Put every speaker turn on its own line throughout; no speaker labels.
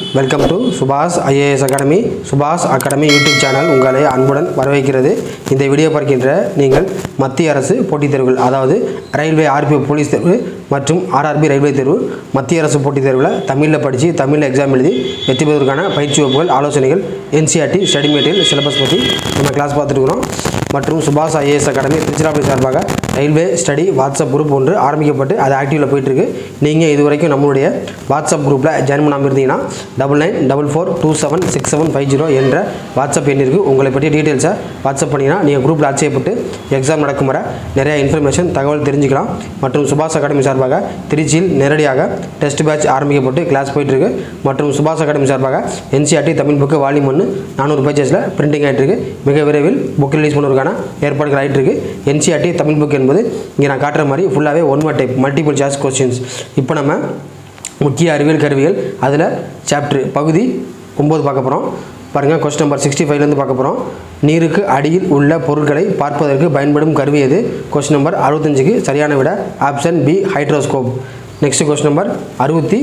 welcome to சுபாஷ் IAS academy சுபாஷ் academy YouTube channel உங்களை அன்புடன் வரவேற்கிறது இந்த வீடியோ பார்க்கின்ற நீங்கள் மத்திய அரசு போட்டித் தேர்வுகள் அதாவது ரயில்வே ஆர்பிஎஃப் போலீஸ் தேர்வு மற்றும் ஆர்ஆர்பி ரயில்வே தேர்வு மத்திய அரசு போட்டித் தேர்வில் தமிழில் படித்து தமிழில் எக்ஸாம் எழுதி வெற்றி பெறுவதற்கான பயிற்சி வகுப்புகள் ஆலோசனைகள் என்சிஆர்டி ஸ்டடி மெட்டீரியல் சிலபஸ் பற்றி நம்ம கிளாஸ் பார்த்துருக்குறோம் மற்றும் சுபாஷ் ஐஏஎஸ் அகாடமி திருச்சிராப்பள்ளி சார்பாக ரயில்வே ஸ்டடி வாட்ஸ்அப் குரூப் ஒன்று ஆரம்பிக்கப்பட்டு அது ஆக்டிவில் போயிட்டுருக்கு நீங்கள் இது வரைக்கும் நம்மளுடைய வாட்ஸ்அப் குரூப்பில் ஜாயின் பண்ணாமல் இருந்தீங்கன்னா double nine double four two seven six seven five zero என்ற வாட்ஸ்அப் எண்ணிற்கு உங்களை பற்றிய டீட்டெயில்ஸை வாட்ஸ்அப் பண்ணிங்கன்னா நீங்கள் குரூப்பில் ஆட்சேபட்டு எக்ஸாம் நடக்கும் வரை நிறைய இன்ஃபர்மேஷன் தகவல் தெரிஞ்சுக்கலாம் மற்றும் சுபாஷ் அகாடமி சார்பாக திருச்சியில் நேரடியாக டெஸ்ட் பேட்ச் ஆரம்பிக்கப்பட்டு கிளாஸ் போயிட்டுருக்கு மற்றும் சுபாஷ் அகாடமி சார்பாக என்சிஆர்டி தமிழ் புக்கு வால்யூம் ஒன்று நானூறு பேஜஸில் பிரிண்டிங் ஆகிட்டு இருக்கு மிக விரைவில் புக் ரிலீஸ் பண்ணுவதற்கான ஏற்பாடுகள் ஆகிட்டு இருக்கு என்சிஆர்டி தமிழ் புக் என்பது இங்கே நான் காட்டுற மாதிரி ஃபுல்லாகவே ஒன் மா டைப் மல்டிபிள் சாய்ஸ் கொஸ்டின்ஸ் இப்போ நம்ம முக்கிய அறிவியல் கருவிகள் அதில் சாப்டர் பகுதி ஒம்பது பார்க்க போகிறோம் பாருங்கள் கொஸ்டின் நம்பர் சிக்ஸ்டி ஃபைவ்லேருந்து பார்க்க போகிறோம் நீருக்கு அடியில் உள்ள பொருட்களை பார்ப்பதற்கு பயன்படும் கருவி எது கொஸ்டின் நம்பர் அறுபத்தஞ்சுக்கு சரியான விட option B hydroscope next question number அறுபத்தி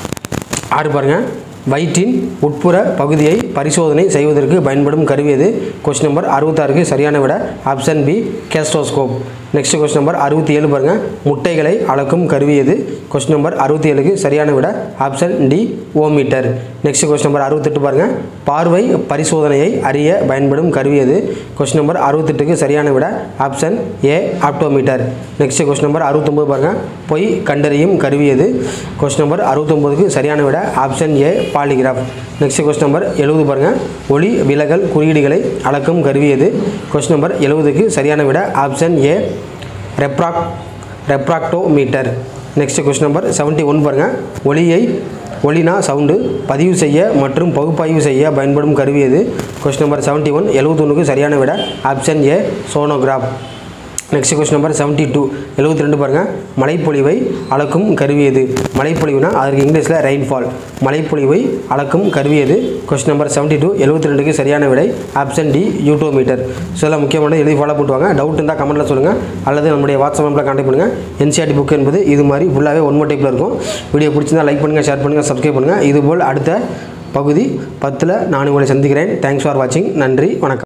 ஆறு பாருங்கள் வயிற்றின் உட்புற பகுதியை பரிசோதனை செய்வதற்கு பயன்படும் கருவி எது கொஸ்டின் நம்பர் அறுபத்தாறுக்கு சரியான விட option B gastroscope next question number அறுபத்தி ஏழு பாருங்கள் முட்டைகளை அளக்கும் கருவி எது கொஸ்டின் நம்பர் அறுபத்தி ஏழுக்கு சரியான விட option D ohmmeter next question number அறுபத்தெட்டு பாருங்கள் பார்வை பரிசோதனையை அறிய பயன்படும் கருவி எது கொஸ்டின் நம்பர் அறுபத்தெட்டுக்கு சரியான விட option A optometer next question number அறுபத்தொம்பது பாருங்கள் பொய் கண்டறியும் கருவி எது கொஸ்டின் நம்பர் அறுபத்தொம்பதுக்கு சரியான விட option A polygraph next question number எழுபது பாருங்கள் ஒளி விலகல் குறியீடுகளை அளக்கும் கருவி எது கொஸ்டின் நம்பர் எழுபதுக்கு சரியான விட ஆப்ஷன் ஏ ரெப்ராக் refractometer next question number seventy one பாருங்கள் ஒளியை ஒளினா சவுண்டு பதிவு செய்ய மற்றும் பகுப்பாய்வு செய்ய பயன்படும் கருவி எது கொஸ்டின் நம்பர் செவன்ட்டி ஒன் எழுபத்தொன்னுக்கு சரியான விட option A sonograph next question number seventy two எழுபத்தி ரெண்டு பாருங்கள் மழைப்பொழிவை அளக்கும் கருவி எது மழைப்பொழிவுனா அதற்கு இங்கிலீஷில் ரெயின்ஃபால் மழைப்பொழிவை அளக்கும் கருவி எது கொஸ்டின் நம்பர் செவன்ட்டி டூ எழுபத்தி ரெண்டுக்கு சரியான விடை ஆப்ஷன் டி யூட்டோமீட்டர் ஸோ எல்லாம் முக்கியமான எழுதி ஃபாலோ பண்ணுவாங்க டவுட் இருந்தால் கமெண்ட்டில் சொல்லுங்கள் அல்லது நம்முடைய வாட்ஸ்அப் நம்பரில் கான்டாக்ட் பண்ணுங்கள் என்சிஆர்டி புக் என்பது இது மாதிரி ஃபுல்லாகவே ஒன் டைப்பில் இருக்கும் வீடியோ பிடிச்சிருந்தா லைக் பண்ணுங்கள் ஷேர் பண்ணுங்கள் சப்ஸ்கிரைப் பண்ணுங்கள் இதுபோல் அடுத்த பகுதி பத்தில் நான் உங்களை சந்திக்கிறேன் தேங்க்ஸ் ஃபார் வாட்சிங் நன்றி வணக்கம்